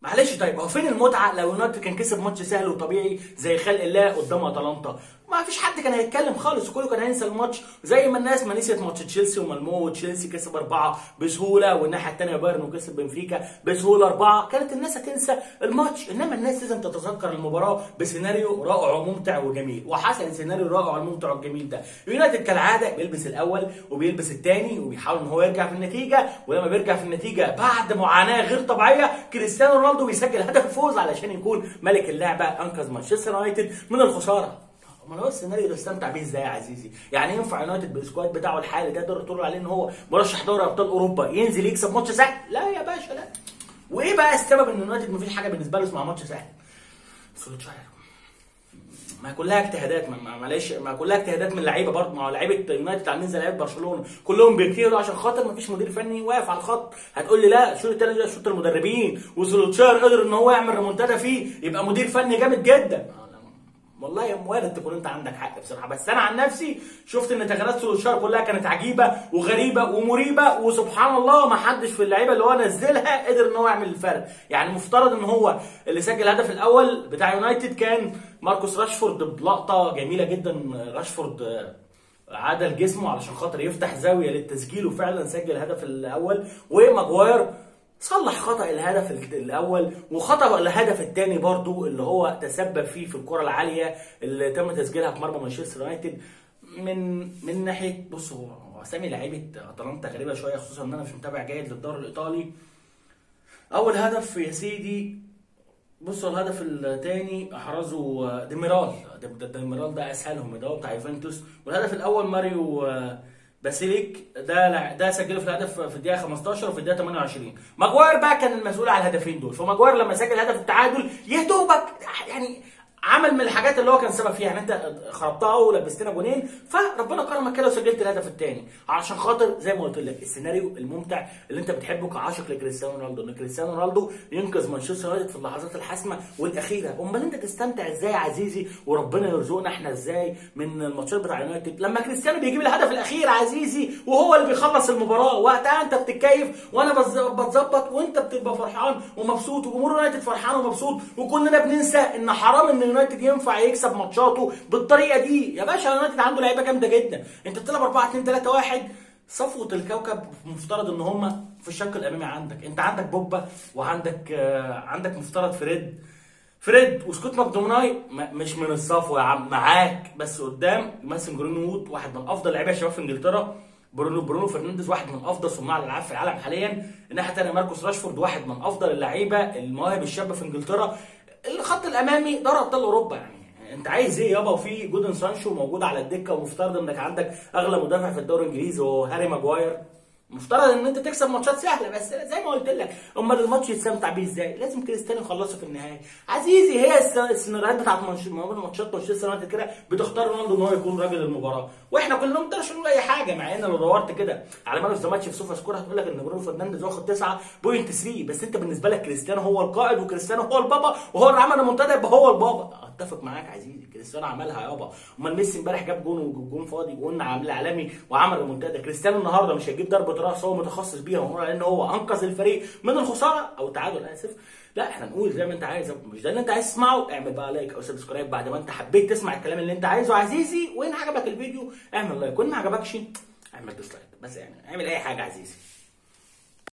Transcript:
معلش طيب هو فين المتعه لو يونايتد كان كسب ماتش سهل وطبيعي زي خلق الله قدام اتلانتا ما فيش حد كان هيتكلم خالص وكله كان هينسى الماتش زي ما الناس ما نسيت ماتش تشيلسي ومالمو وتشيلسي كسب اربعه بسهوله والناحيه الثانيه بايرن وكسب بنفيكا بسهوله اربعه كانت الناس هتنسى الماتش انما الناس لازم تتذكر المباراه بسيناريو رائع وممتع وجميل وحسن سيناريو الرائع والممتع والجميل ده يونايتد كالعاده بيلبس الاول وبيلبس الثاني وبيحاول ان هو يرجع في النتيجه ولما بيرجع في النتيجه بعد معاناه غير طبيعيه كريستيانو رونالدو بيسجل هدف الفوز علشان يكون ملك اللعبه انقذ مانشستر يونايتد من الخساره ما هو السيناريو ده استمتع بيه ازاي يا عزيزي؟ يعني ينفع يونايتد بالسكواد بتاعه الحالي ده تقدر تقول عليه ان هو مرشح دوري ابطال اوروبا ينزل يكسب ماتش سهل؟ لا يا باشا لا. وايه بقى السبب ان يونايتد مفيش حاجه بالنسبه له اسمها ماتش سهل؟ سولشاير ما كلها اجتهادات ما ما- معلش ما كلها اجتهادات من اللعيبه برضه ما هو لعيبه يونايتد عاملين زي لعيبه برشلونه كلهم بيجتهدوا عشان خاطر ما فيش مدير فني واقف على الخط هتقول لي لا الشوط الثاني ده شوط المدربين وسولوتشاير قدر ان هو يعمل ريمونتادا فيه يبقى مدير فني جامد جدا والله وارد تكون انت عندك حق بصراحه بس انا عن نفسي شفت ان تغييرات سولشار كلها كانت عجيبه وغريبه ومريبه وسبحان الله ما حدش في اللعيبه اللي هو نزلها قدر ان هو يعمل الفرق يعني مفترض ان هو اللي سجل الهدف الاول بتاع يونايتد كان ماركوس راشفورد بلقطه جميله جدا راشفورد آه، عدل جسمه علشان خاطر يفتح زاويه للتسجيل وفعلا سجل الهدف الاول وماجواير صلح خطا الهدف ال- الاول وخطا الهدف الثاني برضو اللي هو تسبب فيه في الكره العاليه اللي تم تسجيلها في مرمى مانشستر يونايتد من من ناحيه بص هو هو اسامي لعيبه اتلانتا غريبه شويه خصوصا ان انا مش متابع جيد للدوري الايطالي اول هدف يا سيدي بصوا الهدف الثاني احرزه ديميرال ده- ده- ديميرال ده اسهلهم ده هو بتاع يوفنتوس والهدف الاول ماريو آه، باسيليك ده لع- ده سجله في الهدف في الدقيقه 15 وفي الدقيقه 28 ماجواير بقى كان المسؤول على الهدفين دول فماجواير لما سجل هدف التعادل يا دوبك يعني عمل من الحاجات اللي هو كان سبب فيها يعني انت خربتها ولبستنا جونين فربنا كرمك كده وسجلت الهدف الثاني عشان خاطر زي ما قلت لك السيناريو الممتع اللي انت بتحبه كعاشق لكريستيانو رونالدو ان كريستيانو رونالدو ينقذ مانشستر يونايتد في اللحظات الحاسمه والاخيره امال انت تستمتع ازاي يا عزيزي وربنا يرزقنا احنا ازاي من الماتشات بتاع يونايتد لما كريستيانو بيجيب الهدف الاخير عزيزي وهو اللي بيخلص المباراه وقتها انت بتتكيف وانا بز- بتظبط وانت بتبقى فرحان ومبسوط وجمهور يونايتد فرحان ومبسوط وكلنا بننسى ان حرام ان يونايتد ينفع يكسب ماتشاته بالطريقه دي يا باشا يونايتد عنده لعيبه جامده جدا انت بتلعب 4 2 3 1 صفوة الكوكب مفترض ان هم في الشق الامامي عندك انت عندك بوجبا وعندك آه، عندك مفترض فريد فريد وسكوت ماكدوناي م- مش من الصفوه يا عم معاك بس قدام ماسن جرينوود واحد من افضل لعيبه الشباب في انجلترا برونو برونو فرنانديز واحد من افضل صناع الالعاب في العالم حاليا الناحيه الثانيه ماركوس راشفورد واحد من افضل اللعيبه المواهب الشابه في انجلترا الخط الامامي دوري ابطال اوروبا يعني انت عايز ايه يابا وفي جودن سانشو موجود على الدكه ومفترض انك عندك اغلى مدافع في الدوري الانجليزي وهو هاري ماجواير مفترض ان انت تكسب ماتشات سهله بس زي ما قلت لك امال الماتش يستمتع بيه ازاي؟ لازم كريستيانو يخلصه في النهايه. عزيزي هي الس- السيناريوهات بتاعت مانش- ماتشات مانشستر يونايتد كده بتختار رونالدو ان هو يكون راجل المباراه، واحنا كلنا ما نقدرش نقول اي حاجه مع ان لو دورت كده على مان اوف ذا ماتش في سوفا سكور هتقول لك ان برونو فرنانديز واخد 9.3 بس انت بالنسبه لك كريستيانو هو القائد وكريستيانو هو البابا وهو اللي عمل المنتدى يبقى هو البابا. اتفق معاك عزيزي كريستيانو عملها يابا امال ميسي امبارح جاب جون وجون فاضي وقلنا عامل عالمي وعمل المنتدى كريستيانو النهارده مش هيجيب ضربه راس هو متخصص بيها ونقول على ان هو انقذ الفريق من الخساره او التعادل اسف لا احنا نقول زي ما انت عايز مش ده اللي انت عايز تسمعه اعمل بقى لايك او سبسكرايب بعد ما انت حبيت تسمع الكلام اللي انت عايزه عزيزي وان عجبك الفيديو اعمل لايك وان ما عجبكش اعمل ديسلايك بس يعني اعمل اي حاجه عزيزي